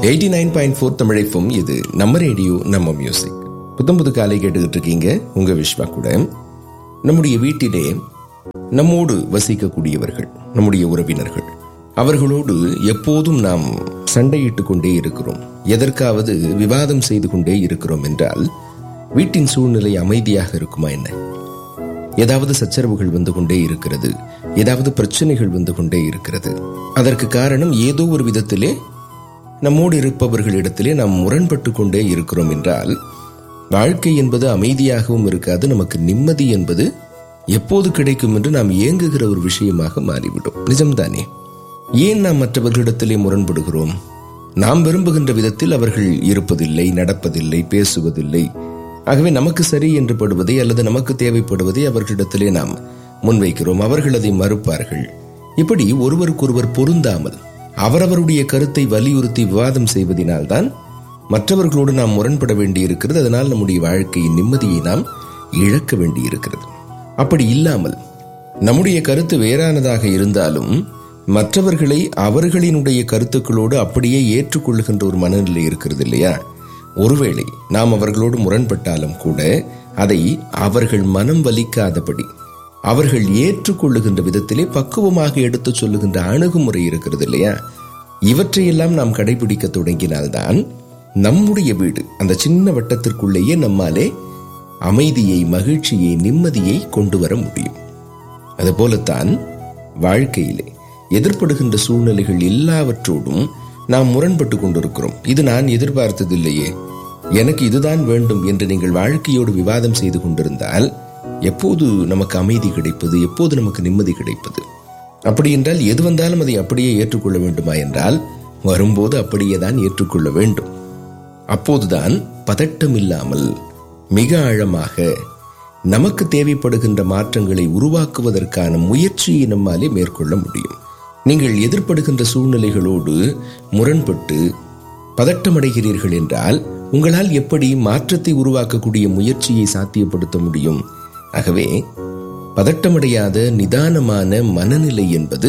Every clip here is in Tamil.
எயிட்டி நைன் பாயிண்ட் ஃபோர் தமிழைப்பும் இது நம்ம ரேடியோ நம்ம மியூசிக் புத்தம் புது காலை கேட்டுக்கிட்டு இருக்கீங்க உங்க விஸ்வா கூட நம்முடைய வீட்டிலே நம்மோடு வசிக்கக்கூடியவர்கள் நம்முடைய உறவினர்கள் அவர்களோடு எப்போதும் நாம் சண்டையிட்டு கொண்டே இருக்கிறோம் எதற்காவது விவாதம் செய்து கொண்டே இருக்கிறோம் என்றால் வீட்டின் சூழ்நிலை அமைதியாக இருக்குமா என்ன ஏதாவது சச்சரவுகள் வந்து கொண்டே இருக்கிறது ஏதாவது பிரச்சனைகள் வந்து கொண்டே இருக்கிறது அதற்கு காரணம் ஏதோ ஒரு விதத்திலே நம்மோடு இருப்பவர்களிடத்திலே நாம் முரண்பட்டு கொண்டே இருக்கிறோம் என்றால் வாழ்க்கை என்பது அமைதியாகவும் இருக்காது நமக்கு நிம்மதி என்பது எப்போது கிடைக்கும் என்று நாம் ஏங்குகிற ஒரு விஷயமாக மாறிவிடும் நிஜம்தானே ஏன் நாம் மற்றவர்களிடத்திலே முரண்படுகிறோம் நாம் விரும்புகின்ற விதத்தில் அவர்கள் இருப்பதில்லை நடப்பதில்லை பேசுவதில்லை ஆகவே நமக்கு சரி என்று படுவதை அல்லது நமக்கு தேவைப்படுவதை அவர்களிடத்திலே நாம் முன்வைக்கிறோம் அவர்கள் அதை மறுப்பார்கள் இப்படி ஒருவருக்கொருவர் பொருந்தாமல் அவரவருடைய கருத்தை வலியுறுத்தி விவாதம் செய்வதனால்தான் மற்றவர்களோடு நாம் முரண்பட வேண்டியிருக்கிறது அதனால் நம்முடைய வாழ்க்கையின் நிம்மதியை நாம் இழக்க வேண்டியிருக்கிறது அப்படி இல்லாமல் நம்முடைய கருத்து வேறானதாக இருந்தாலும் மற்றவர்களை அவர்களினுடைய கருத்துக்களோடு அப்படியே ஏற்றுக்கொள்ளுகின்ற ஒரு மனநிலை இருக்கிறது இல்லையா ஒருவேளை நாம் அவர்களோடு முரண்பட்டாலும் கூட அதை அவர்கள் மனம் வலிக்காதபடி அவர்கள் ஏற்றுக்கொள்ளுகின்ற விதத்திலே பக்குவமாக எடுத்துச் சொல்லுகின்ற அணுகுமுறை இருக்கிறது இல்லையா இவற்றையெல்லாம் நாம் கடைபிடிக்க தொடங்கினால்தான் நம்முடைய வீடு அந்த சின்ன வட்டத்திற்குள்ளேயே நம்மாலே அமைதியை மகிழ்ச்சியை நிம்மதியை கொண்டு வர முடியும் அதுபோலத்தான் வாழ்க்கையிலே எதிர்ப்படுகின்ற சூழ்நிலைகள் எல்லாவற்றோடும் நாம் முரண்பட்டு கொண்டிருக்கிறோம் இது நான் எதிர்பார்த்ததில்லையே எனக்கு இதுதான் வேண்டும் என்று நீங்கள் வாழ்க்கையோடு விவாதம் செய்து கொண்டிருந்தால் எப்போது நமக்கு அமைதி கிடைப்பது எப்போது நமக்கு நிம்மதி கிடைப்பது அப்படி என்றால் எது வந்தாலும் அதை அப்படியே ஏற்றுக்கொள்ள வேண்டுமா என்றால் வரும்போது அப்படியே தான் ஏற்றுக்கொள்ள வேண்டும் அப்போதுதான் பதட்டம் இல்லாமல் மிக ஆழமாக நமக்கு தேவைப்படுகின்ற மாற்றங்களை உருவாக்குவதற்கான முயற்சியை நம்மாலே மேற்கொள்ள முடியும் நீங்கள் எதிர்ப்படுகின்ற சூழ்நிலைகளோடு முரண்பட்டு பதட்டமடைகிறீர்கள் என்றால் உங்களால் எப்படி மாற்றத்தை உருவாக்கக்கூடிய முயற்சியை சாத்தியப்படுத்த முடியும் ஆகவே பதட்டமடையாத நிதானமான மனநிலை என்பது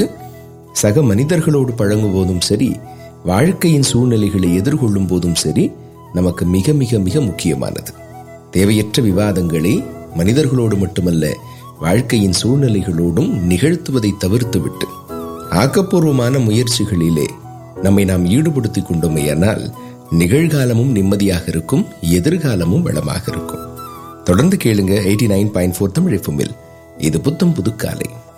சக மனிதர்களோடு பழங்கும்போதும் சரி வாழ்க்கையின் சூழ்நிலைகளை எதிர்கொள்ளும் போதும் சரி நமக்கு மிக மிக மிக முக்கியமானது தேவையற்ற விவாதங்களை மனிதர்களோடு மட்டுமல்ல வாழ்க்கையின் சூழ்நிலைகளோடும் நிகழ்த்துவதை தவிர்த்துவிட்டு ஆக்கப்பூர்வமான முயற்சிகளிலே நம்மை நாம் ஈடுபடுத்திக் கொண்டோமேயானால் நிகழ்காலமும் நிம்மதியாக இருக்கும் எதிர்காலமும் வளமாக இருக்கும் தொடர்ந்து கேளுங்க eighty nine point four Tamil இது புத்தம் புது காலை